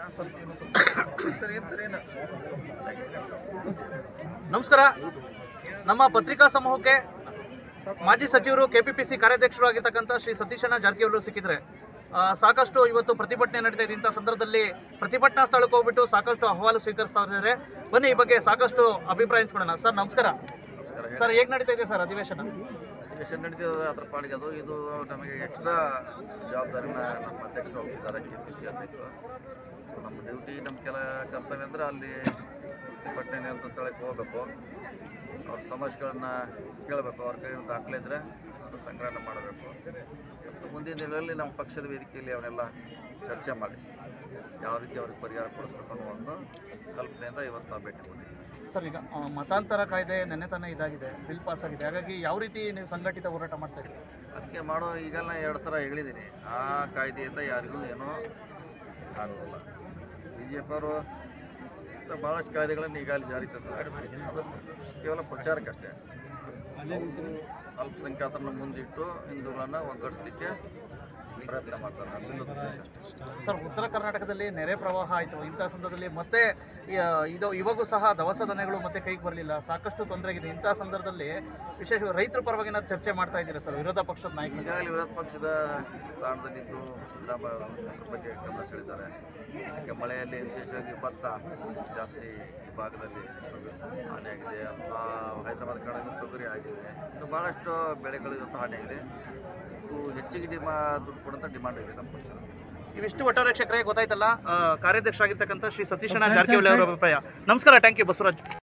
ಸ್ವಲ್ಪ ಇನ್ನೂ ಸ್ವಲ್ಪ ಸರಿ ಏನು ಸರಿ ಏನು ನಮಸ್ಕಾರ ನಮ್ಮ ಪತ್ರಿಕಾ ಸಮೂಹಕ್ಕೆ ಮಾಜಿ ಸಚಿವರು ಕೆಪಿಪಿಸಿ ಕಾರ್ಯಾಧ್ಯಕ್ಷರು ಆಗಿರ್ತಕ್ಕಂಥ ಶ್ರೀ ಸತೀಶಣ್ಣ ಜಾರಕಿಹೊಳಿ ಅವರು ಸಿಕ್ಕಿದ್ರೆ ಆ, ಸಾಕಷ್ಟು ಇವತ್ತು ಪ್ರತಿಭಟನೆ ನಡೀತಾ ಇದೆ ಇಂಥ ಸಂದರ್ಭದಲ್ಲಿ ಪ್ರತಿಭಟನಾ ಸ್ಥಳಕ್ಕೆ ಹೋಗ್ಬಿಟ್ಟು ಸಾಕಷ್ಟು ಅಹವಾಲು ಸ್ವೀಕರಿಸ್ತಾ ಇದ್ದಾರೆ ಬನ್ನಿ ಈ ಬಗ್ಗೆ ಸಾಕಷ್ಟು ಅಭಿಪ್ರಾಯ ಹಂಚ್ಕೊಳ್ಳೋಣ ಸರ್ ನಮಸ್ಕಾರ ನಮಸ್ಕಾರ ಸರ್ ಹೇಗೆ ನಡೀತಾ ಇದೆ ಸರ್ ಅಧಿವೇಶನ ಅಧಿವೇಶನ ನಡೀತದೆ ಅದ್ರ ಪಾಡಿಗೆ ಅದು ಇದು ನಮಗೆ ಎಕ್ಸ್ಟ್ರಾ ಜವಾಬ್ದಾರಿನ ನಮ್ಮ ಅಧ್ಯಕ್ಷರು ಒಪ್ಪಿಸಿದ್ದಾರೆ ಕೆ ಪಿ ಸಿ ಅಧ್ಯಕ್ಷರು ಸೊ ನಮ್ಮ ಡ್ಯೂಟಿ ನಮ್ಮ ಕೆಲ ಕರ್ತವ್ಯ ಅಂದರೆ ಅಲ್ಲಿ ಪ್ರತಿಭಟನೆ ನಿರಂತರ ಸ್ಥಳಕ್ಕೆ ಹೋಗಬೇಕು ಅವ್ರ ಸಮಸ್ಯೆಗಳನ್ನು ಕೇಳಬೇಕು ಅವ್ರ ಕಡೆ ದಾಖಲೆ ಇದ್ದರೆ ಅದನ್ನು ಸಂಗ್ರಹಣೆ ಮಾಡಬೇಕು ಮತ್ತು ಮುಂದಿನ ದಿನಗಳಲ್ಲಿ ನಮ್ಮ ಪಕ್ಷದ ವೇದಿಕೆಯಲ್ಲಿ ಅವನ್ನೆಲ್ಲ ಚರ್ಚೆ ಮಾಡಿ ಯಾವ ರೀತಿ ಅವ್ರಿಗೆ ಪರಿಹಾರ ಕೊಡಿಸ್ಬೇಕು ಅನ್ನೋ ಒಂದು ಕಲ್ಪನೆಯಿಂದ ಇವತ್ತು ನಾವು ಭೇಟಿ ಕೊಟ್ಟಿದ್ದೀವಿ ಸರ್ ಈಗ ಆ, ಮತಾಂತರ ಕಾಯ್ದೆ ನೆನ್ನೆ ತಾನೇ ಇದಾಗಿದೆ ಬಿಲ್ ಪಾಸ್ ಆಗಿದೆ ಹಾಗಾಗಿ ಯಾವ ರೀತಿ ನೀವು ಸಂಘಟಿತ ಹೋರಾಟ ಮಾಡ್ತಾ ಇದ್ದೀರಿ ಅದಕ್ಕೆ ಮಾಡೋ ಈಗೆಲ್ಲ ಎರಡು ಸಲ ಹೇಳಿದ್ದೀನಿ ಆ ಕಾಯ್ದೆಯಿಂದ ಯಾರಿಗೂ ಏನೂ ಆಗೋದಿಲ್ಲ ಬಿ ಜೆ ಪಿಯವರು ಭಾಳಷ್ಟು ಕಾಯ್ದೆಗಳನ್ನು ಈಗಾಗಲೇ ಜಾರಿ ತಂದಿದ್ದಾರೆ ಅದು ಕೇವಲ ಪ್ರಚಾರಕ್ಕಷ್ಟೇ ಅವರು ಅಲ್ಪಸಂಖ್ಯಾತರನ್ನ ಮುಂದಿಟ್ಟು ಹಿಂದೂಗಳನ್ನು ಒಗ್ಗಡಿಸ್ಲಿಕ್ಕೆ ಪ್ರಯತ್ನ ಮಾಡ್ತಾರೆ ಅದರಿಂದ ಉದ್ದೇಶ ಅಷ್ಟೇ ಸರ್ ಉತ್ತರ ಕರ್ನಾಟಕದಲ್ಲಿ ನೆರೆ ಪ್ರವಾಹ ಆಯಿತು ಇಂಥ ಸಂದರ್ಭದಲ್ಲಿ ಮತ್ತೆ ಆ, ಇದು ಇವಾಗೂ ಸಹ ದವಸ ಧಾನ್ಯಗಳು ಮತ್ತೆ ಕೈಗೆ ಬರಲಿಲ್ಲ ಸಾಕಷ್ಟು ತೊಂದರೆ ಆಗಿದೆ ಇಂಥ ಸಂದರ್ಭದಲ್ಲಿ ವಿಶೇಷ ರೈತರ ಪರವಾಗಿ ಏನಾದ್ರು ಚರ್ಚೆ ಮಾಡ್ತಾ ಇದ್ದೀರಾ ಸರ್ ವಿರೋಧ ಪಕ್ಷದ ನಾಯಕರು ಈಗಾಗಲೇ ವಿರೋಧ ಪಕ್ಷದ ಸ್ಥಾನದಲ್ಲಿದ್ದು ಸಿದ್ದರಾಮಯ್ಯ ಅವರು ಅದ್ರ ಬಗ್ಗೆ ಗಮನ ಸೆಳೆದಿದ್ದಾರೆ ಯಾಕೆ ಮಳೆಯಲ್ಲಿ ವಿಶೇಷವಾಗಿ ಭತ್ತ ಜಾಸ್ತಿ ಈ ಭಾಗದಲ್ಲಿ ಹಾನಿಯಾಗಿದೆ ಆ, ಹೈದರಾಬಾದ್ ಕಡೆ ತೊಗರಿ ಆಗಿದೆ ಇನ್ನು ಭಾಳಷ್ಟು ಬೆಳೆಗಳು ಇವತ್ತು ಹಾನಿಯಾಗಿದೆ ಇದು ಹೆಚ್ಚಿಗೆ ಡಿಮಾ ದುಡ್ಡು ಕೊಡುವಂಥ ಡಿಮಾಂಡ್ ಇದೆ ನಮ್ಮ ಪಕ್ಷದ ಇವಿಷ್ಟು ಒಟ್ಟಾರೆ ವೀಕ್ಷಕರೇ ಗೊತ್ತಾಯ್ತಲ್ಲ ಆ, ಕಾರ್ಯಾಧ್ಯಕ್ಷರಾಗಿರ್ತಕ್ಕಂಥ ಶ್ರೀ ಸತೀಶಣ್ಣ ಜಾರಕಿಹೊಳಿ ಅವರ ಅಭಿಪ್ರಾಯ ನಮಸ್ಕಾರ ಥ್ಯಾಂಕ್ ಯು ಬಸವರಾಜ್